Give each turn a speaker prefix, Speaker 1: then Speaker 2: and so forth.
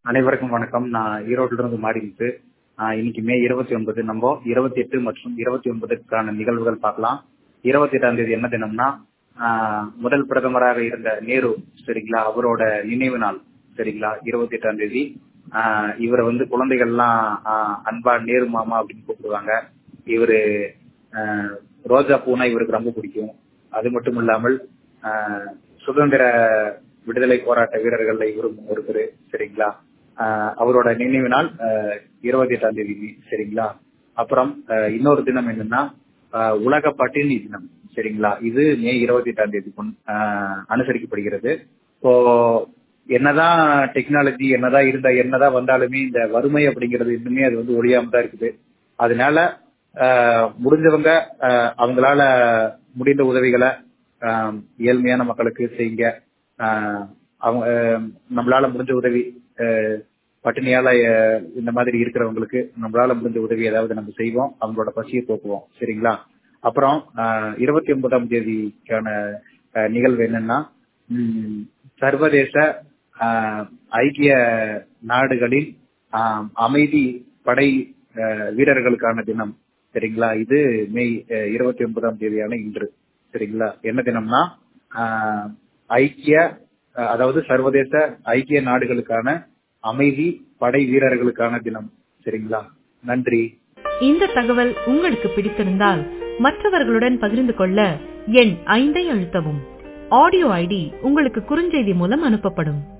Speaker 1: அனைவருக்கும் வணக்கம் நான் ஈரோட்டில இருந்து மாறிமுத்து ஆஹ் இன்னைக்கு மே இருபத்தி ஒன்பது நம்ம இருபத்தி எட்டு மற்றும் இருபத்தி ஒன்பதுக்கான நிகழ்வுகள் பார்க்கலாம் இருபத்தி எட்டாம் தேதி என்ன தினம்னா ஆஹ் முதல் பிரதமராக இருந்த நேரு சரிங்களா அவரோட நினைவு நாள் சரிங்களா இருபத்தி எட்டாம் தேதி ஆஹ் இவரை வந்து குழந்தைகள்லாம் ஆஹ் அன்பா நேரு மாமா அப்படின்னு கூப்பிடுவாங்க இவரு ஆஹ் ரோஜா பூனா இவருக்கு ரொம்ப பிடிக்கும் அது மட்டும் இல்லாமல் ஆஹ் சுதந்திர விடுதலை போராட்ட வீரர்கள்ல இவரும் ஒருத்தர் சரிங்களா ஆஹ் அவரோட நினைவு நாள் இருபத்தி எட்டாம் தேதி சரிங்களா அப்புறம் ஆஹ் இன்னொரு தினம் என்னன்னா ஆஹ் உலக பட்டினி தினம் சரிங்களா இது மே இருபத்தி எட்டாம் தேதி கொண்- ஆஹ் அனுசரிக்கப்படுகிறது இப்போ என்னதான் டெக்னாலஜி என்னதான் இருந்தா என்னதான் வந்தாலுமே இந்த வறுமை அப்படிங்கிறது இன்னுமே அது வந்து ஒழியாம தான் இருக்குது அதனால ஆஹ் முடிஞ்சவங்க ஆஹ் அவங்களால முடிந்த உதவிகளை ஆஹ் ஏழ்மையான மக்களுக்கு செய்யுங்க ஆஹ் அவங்க ஆஹ் நம்மளால முடிஞ்ச உதவி ஆஹ் பட்டினியால ஆஹ் இந்த மாதிரி இருக்கிறவங்களுக்கு நம்மளால முடிஞ்ச உதவி ஏதாவது நம்ம செய்வோம் அவங்களோட பசியை போக்குவோம் சரிங்களா அப்புறம் இருபத்தி ஒன்பதாம் தேதிக்கான ஆஹ் நிகழ்வு என்னன்னா ம், சர்வதேச ஆஹ் ஐக்கிய நாடுகளின் ஆஹ் அமைதி படை ஆஹ் வீரர்களுக்கான தினம் சரிங்களா இது மே இருபத்தி ஒன்பதாம் தேதியான இன்று சரிங்களா என்ன தினம்னா ஆஹ் ஐக்கிய ஆஹ் அதாவது சர்வதேச ஐக்கிய நாடுகளுக்கான அமைதி படை வீரர்களுக்கான தினம் சரிங்களா நன்றி
Speaker 2: இந்த தகவல் உங்களுக்கு பிடித்திருந்தால் மற்றவர்களுடன் பகிர்ந்து கொள்ள எண் ஐந்தை அழுத்தவும் ஆடியோ ஐடி உங்களுக்கு குறுஞ்செய்தி மூலம் அனுப்பப்படும்